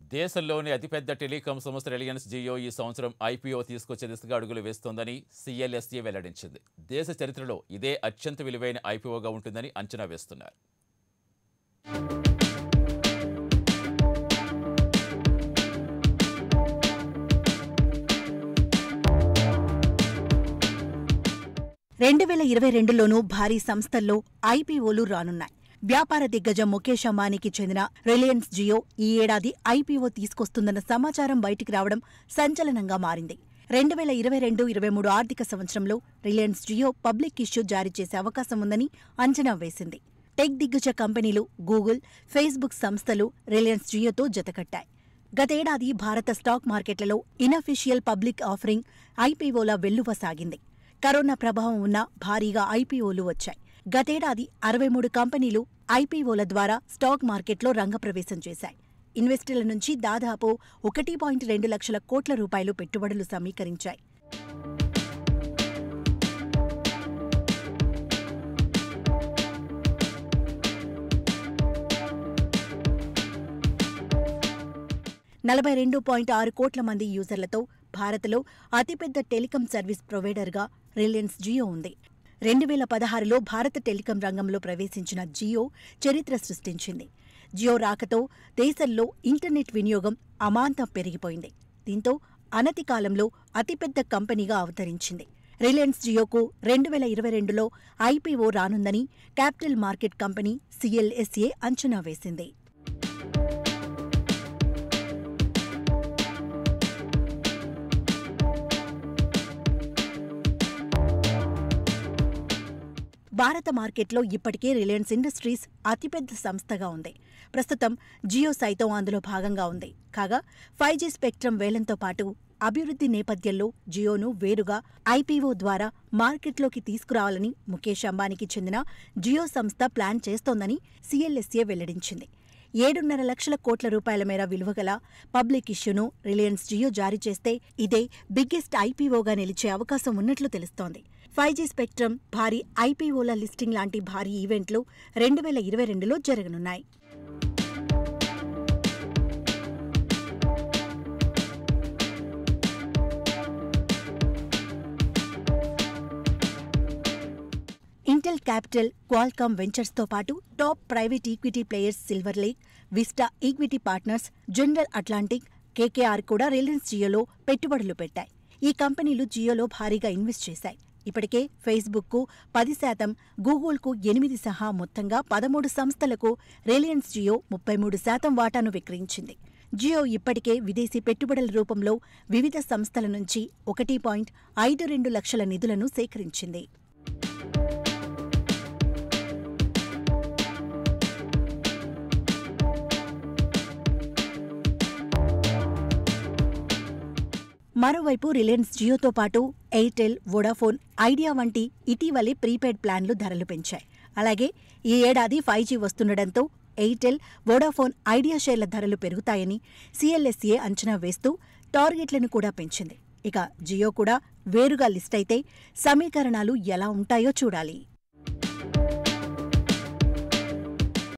దేశంలోని అతిపెద్ద టెలికాం సంస్థ రిలయన్స్ జియో ఈ సంవత్సరం ఐపీఓ తీసుకొచ్చే దిశగా అడుగులు వేస్తోందని సిఎల్ఎస్ఏ వెల్లడించింది దేశ చరిత్రలో ఇదే అత్యంత విలువైన ఐపీఓగా ఉంటుందని అంచనా వేస్తున్నారు రెండు వేల ఇరవై రెండులోనూ భారీ సంస్థల్లో ఐపీఓలు రానున్నాయి వ్యాపార దిగ్గజం ముఖేష్ అంబానీకి చెందిన రిలయన్స్ జియో ఈ ఏడాది ఐపీఓ తీసుకొస్తుందన్న సమాచారం బయటికి రావడం సంచలనంగా మారింది రెండు వేల ఇరవై రెండు ఇరవై మూడు ఆర్థిక సంవత్సరంలో రిలయన్స్ జియో పబ్లిక్ ఇష్యూ జారీ చేసే అవకాశం ఉందని అంచనా వేసింది టెక్ దిగ్గజ కంపెనీలు గూగుల్ ఫేస్బుక్ సంస్థలు రిలయన్స్ జియోతో జతకట్టాయి గతేడాది భారత స్టాక్ మార్కెట్లలో ఇనఫిషియల్ పబ్లిక్ ఆఫరింగ్ ఐపీఓల వెల్లువ సాగింది కరోనా ప్రభావం ఉన్న భారీగా ఐపీఓలు వచ్చాయి గతేడాది అరవై మూడు కంపెనీలు ఐపీఓల ద్వారా స్టాక్ మార్కెట్లో రంగప్రవేశం చేశాయి ఇన్వెస్టర్ల నుంచి దాదాపు ఒకటి పాయింట్ రెండు లక్షల కోట్ల రూపాయలు పెట్టుబడులు సమీకరించాయి నలభై రెండు పాయింట్ ఆరు కోట్ల మంది యూజర్లతో భారత్లో అతిపెద్ద టెలికాం సర్వీస్ ప్రొవైడర్గా రిలయన్స్ జియో ఉంది రెండు వేల పదహారులో భారత టెలికాం రంగంలో ప్రవేశించిన జియో చరిత్ర సృష్టించింది జియో రాకతో దేశంలో ఇంటర్నెట్ వినియోగం అమాంతం పెరిగిపోయింది దీంతో అనతి కాలంలో అతిపెద్ద కంపెనీగా అవతరించింది రిలయన్స్ జియోకు రెండు వేల ఇరవై రెండులో ఐపీఓ రానుందని క్యాపిటల్ మార్కెట్ కంపెనీ సిఎల్ఎస్ఏ అంచనా వేసింది భారత మార్కెట్లో ఇప్పటికే రిలయన్స్ ఇండస్ట్రీస్ అతిపెద్ద సంస్థగా ఉంది ప్రస్తుతం జియో సైతం అందులో భాగంగా ఉంది కాగా ఫైవ్ జీ స్పెక్ట్రమ్ వేలంతో పాటు అభివృద్ధి నేపథ్యంలో జియోను వేరుగా ఐపీఓ ద్వారా మార్కెట్లోకి తీసుకురావాలని ముఖేష్ అంబానీకి చెందిన జియో సంస్థ ప్లాన్ చేస్తోందని సీఎల్ఎస్ఏ వెల్లడించింది ఏడున్నర లక్షల కోట్ల రూపాయల మేర విలువగల పబ్లిక్ ఇష్యూను రిలయన్స్ జియో జారీ చేస్తే ఇదే బిగ్గెస్ట్ ఐపీఓగా నిలిచే అవకాశం ఉన్నట్లు తెలుస్తోంది ఫైవ్ జీ స్పెక్ట్రమ్ భారీ ఐపీఓల లిస్టింగ్ లాంటి భారీ ఈవెంట్లు రెండు వేల ఇరవై రెండులో జరగనున్నాయి ఇంటెల్ క్యాపిటల్ క్వాల్కామ్ వెంచర్స్తో పాటు top private equity players Silver Lake Vista Equity Partners General Atlantic KKR కూడా రిలయన్స్ జియోలో పెట్టుబడులు పెట్టాయి ఈ కంపెనీలు జియోలో భారీగా ఇన్వెస్ట్ చేశాయి ఇప్పటికే ఫేస్బుక్కు పది శాతం గూగుల్కు ఎనిమిది సహా మొత్తంగా పదమూడు సంస్థలకు రిలయన్స్ జియో ముప్పై మూడు శాతం వాటాను విక్రయించింది జియో ఇప్పటికే విదేశీ పెట్టుబడుల రూపంలో వివిధ సంస్థల నుంచి ఒకటి పాయింట్ ఐదు రెండు లక్షల నిధులను సేకరించింది మరోవైపు రిలయన్స్ జియోతో పాటు ఎయిర్టెల్ వోడాఫోన్ ఐడియా వంటి ఇటీవలే ప్రీపెయిడ్ ప్లాన్లు ధరలు పెంచాయి అలాగే ఈ ఏడాది ఫైవ్ జీ వస్తుండటంతో ఎయిర్టెల్ వోడాఫోన్ ఐడియా షేర్ల ధరలు పెరుగుతాయని సీఎల్ఎస్ఏ అంచనా వేస్తూ టార్గెట్లను కూడా పెంచింది ఇక జియో కూడా వేరుగా లిస్ట్ అయితే సమీకరణాలు ఎలా ఉంటాయో చూడాలి